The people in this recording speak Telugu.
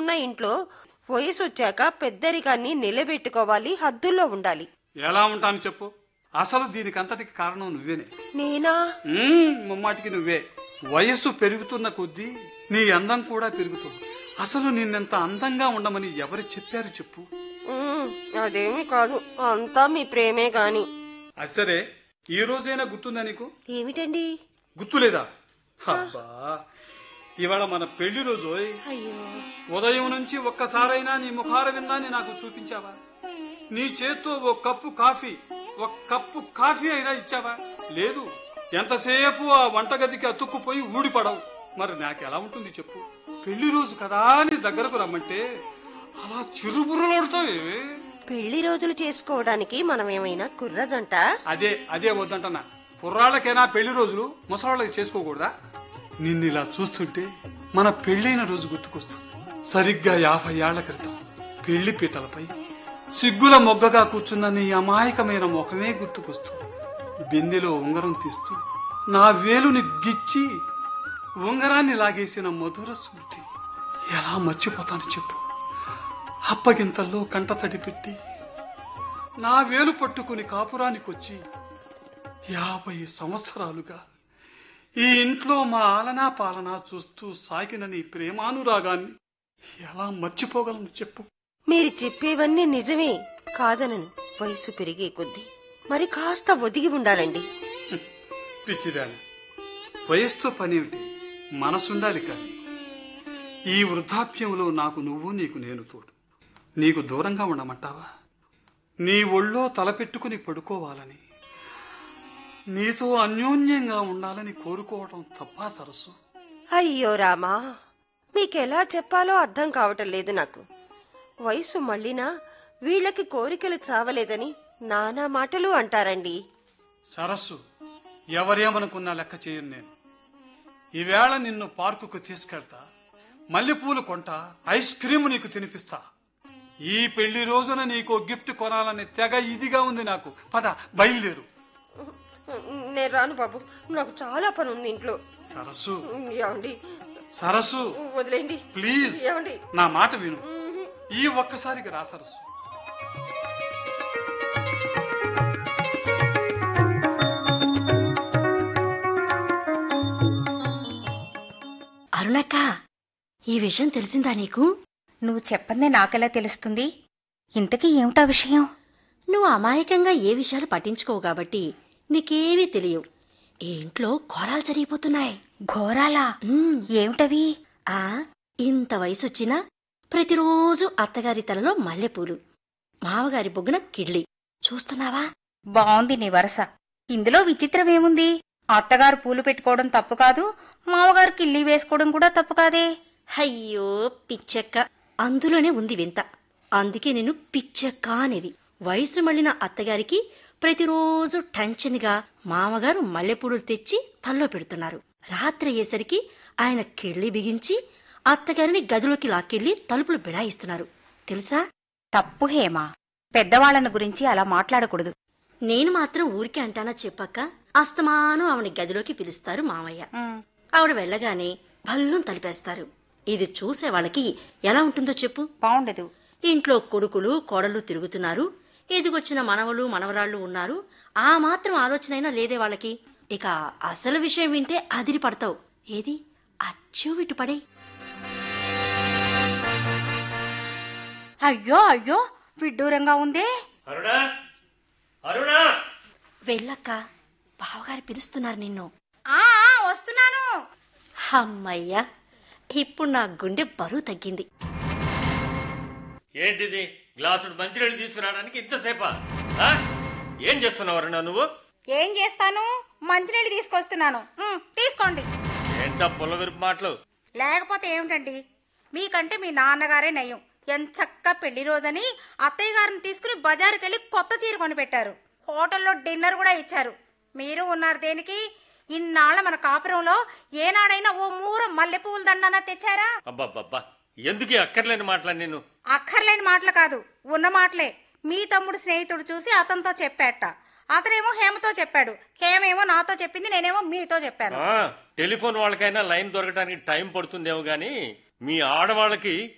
ఉన్న ఇంట్లో వయసు వచ్చాక పెద్దరికాన్ని నిలబెట్టుకోవాలి హద్దుల్లో ఉండాలి ఎలా ఉంటాను చెప్పు అసలు దీనికంతటికి కారణం నువ్వేనే నేనా మ్మ్, ముమ్మాటికి నువ్వే వయస్సు పెరుగుతున్న కొద్దీ నీ అందం కూడా పెరుగుతుంది అసలు నిన్నెంత అందంగా ఉండమని ఎవరు చెప్పారు చెప్పు ఉమ్, అదేమీ కాదు అంతా మీ ప్రేమే గాని అది సరే ఈ రోజైనా గుర్తుందా నీకు ఏమిటండి గుర్తులేదా అబ్బా ఇవాళ మన పెళ్లి రోజు ఓయ్. అయ్యో ఉదయం నుంచి ఒక్కసారైనా నీ ముఖార విందాన్ని నాకు చూపించావా నీ చేత్తో ఓ కప్పు కాఫీ ఒక కప్పు కాఫీ అయినా ఇచ్చావా లేదు ఎంతసేపు ఆ వంటగదికి అతుక్కుపోయి ఊడిపడవు మరి నాకెలా ఉంటుంది చెప్పు పెళ్లి రోజు కదా అని దగ్గరకు రమ్మంటే అలా చిరుబుర్రలాడుతావే పెళ్లి రోజులు చేసుకోవడానికి మనం ఏమైనా కుర్రజంట అదే అదే వద్దంటనా కుర్రాళ్ళకైనా పెళ్లి రోజులు ముసలాళ్ళకి చేసుకోకూడదా నిన్ను ఇలా చూస్తుంటే మన పెళ్ళైన రోజు గుర్తుకొస్తుంది సరిగ్గా యాభై ఏళ్ల క్రితం పెళ్లి పీటలపై సిగ్గుల మొగ్గగా కూర్చున్న నీ అమాయకమైన ముఖమే గుర్తుకొస్తుంది బిందెలో ఉంగరం తీస్తూ నా వేలుని గిచ్చి ఉంగరాన్ని లాగేసిన మధుర స్మృతి ఎలా మర్చిపోతాను చెప్పు అప్పగింతల్లో కంటతడి పెట్టి నా వేలు పట్టుకుని కాపురానికొచ్చి యాభై సంవత్సరాలుగా ఈ ఇంట్లో మా ఆలనా పాలనా చూస్తూ సాగిన నీ ప్రేమానురాగాన్ని ఎలా మర్చిపోగలను చెప్పు మీరు చెప్పేవన్నీ నిజమే కాదనను వయసు పెరిగే కొద్దీ మరి కాస్త ఒదిగి ఉండాలండి పిచ్చిదాని వయస్సుతో పనేమిటి మనసుండాలి కాని ఈ వృద్ధాప్యంలో నాకు నువ్వు నీకు నేను తోడు నీకు దూరంగా ఉండమంటావా నీ ఒళ్ళో తలపెట్టుకుని పడుకోవాలని నీతో అన్యోన్యంగా ఉండాలని కోరుకోవటం తప్పా సరస్సు అయ్యో రామా మీకెలా చెప్పాలో అర్థం కావటం లేదు నాకు వయసు మళ్ళినా వీళ్ళకి కోరికలు చావలేదని నానా మాటలు అంటారండి సరస్సు ఎవరేమనుకున్నా లెక్క చేయను నేను ఈవేళ నిన్ను పార్కుకు తీసుకెళ్తా మల్లెపూలు కొంటా ఐస్ క్రీమ్ నీకు తినిపిస్తా ఈ పెళ్లి రోజున నీకు గిఫ్ట్ కొనాలని తెగ ఇదిగా ఉంది నాకు పద బయలుదేరు నేను రాను బాబు నాకు చాలా పని ఉంది ఇంట్లో సరస్సు ఏమండి సరస్సు వదిలేండి ప్లీజ్ ఏమండి నా మాట విను ఈ ఒక్కసారికి రా సరస్సు అరుణక్క ఈ విషయం తెలిసిందా నీకు నువ్వు చెప్పందే నాకెలా తెలుస్తుంది ఇంతకీ ఏమిటా విషయం నువ్వు అమాయకంగా ఏ విషయాలు పట్టించుకోవు కాబట్టి నీకేవీ తెలియవు ఈ ఇంట్లో ఘోరాలు జరిగిపోతున్నాయి ఘోరాలా ఉమ్, ఏమిటవి ఆ ఇంత వయసొచ్చినా ప్రతిరోజు అత్తగారి తలలో మల్లెపూలు మామగారి బొగ్గున కిడ్లీ చూస్తున్నావా బావుంది నీ వరస ఇందులో విచిత్రం ఏముంది అత్తగారు పూలు పెట్టుకోవడం తప్పు కాదు మామగారు కిల్లి వేసుకోవడం కూడా తప్పు కాదే అయ్యో పిచ్చెక్క అందులోనే ఉంది వింత అందుకే నేను పిచ్చెక్క అనేది వయసు మళ్ళిన అత్తగారికి ప్రతిరోజు టెన్షన్గా మామగారు మల్లెపూలు తెచ్చి తల్లో పెడుతున్నారు రాత్రి అయ్యేసరికి ఆయన కెళ్ళి బిగించి అత్తగారిని గదిలోకి లాక్కెళ్ళి తలుపులు బిడాయిస్తున్నారు తెలుసా తప్పు హేమా పెద్దవాళ్ళను గురించి అలా మాట్లాడకూడదు నేను మాత్రం ఊరికే అంటానా చెప్పక్క అస్తమానం ఆవిడ గదిలోకి పిలుస్తారు మామయ్య ఆవిడ వెళ్ళగానే భల్లం తలిపేస్తారు ఇది చూసే వాళ్ళకి ఎలా ఉంటుందో చెప్పు బావుండదు ఇంట్లో కొడుకులు కోడలు తిరుగుతున్నారు ఎదిగొచ్చిన మనవలు మనవరాళ్ళు ఉన్నారు ఆ మాత్రం ఆలోచనైనా లేదే వాళ్ళకి ఇక అసలు విషయం వింటే అదిరి పడతావు ఏది అచ్చు విటు పడే అయ్యో అయ్యో విడ్డూరంగా ఉందే అరుణా అరుణా వెళ్ళక్క బావగారు పిలుస్తున్నారు నిన్ను ఆ ఆ, వస్తున్నాను అమ్మయ్యా ఇప్పుడు నా గుండె బరువు తగ్గింది ఏంటిది గ్లాసుడు మంచినీళ్ళు తీసుకురావడానికి ఇంతసేపా ఆ? ఏం చేస్తున్నావు అరుణా నువ్వు ఏం చేస్తాను మంచినీళ్ళు తీసుకొస్తున్నాను ఉమ్, తీసుకోండి ఏంటా పుల్లవిరుపు మాటలు లేకపోతే ఏమిటండి మీకంటే మీ నాన్నగారే నయం ఎంచక్క పెళ్లి రోజని అత్తయ్య గారిని తీసుకుని బజారుకి వెళ్ళి కొత్త చీర కొనిపెట్టారు హోటల్లో డిన్నర్ కూడా ఇచ్చారు మీరు ఉన్నారు దేనికి ఇన్నాళ్ళ మన కాపురంలో ఏనాడైనా ఓ మూర మల్లెపూల దండన తెచ్చారా అబ్బబ్బబ్బా ఎందుకు ఈ అక్కర్లేని మాటలు నేను అక్కర్లేని మాటలు కాదు ఉన్న మాటలే మీ తమ్ముడు స్నేహితుడు చూసి అతనితో చెప్పాట అతనేమో హేమతో చెప్పాడు హేమేమో నాతో చెప్పింది నేనేమో మీతో చెప్పాను ఆ, టెలిఫోన్ వాళ్ళకైనా లైన్ దొరకడానికి టైం పడుతుందేమో గాని మీ ఆడవాళ్ళకి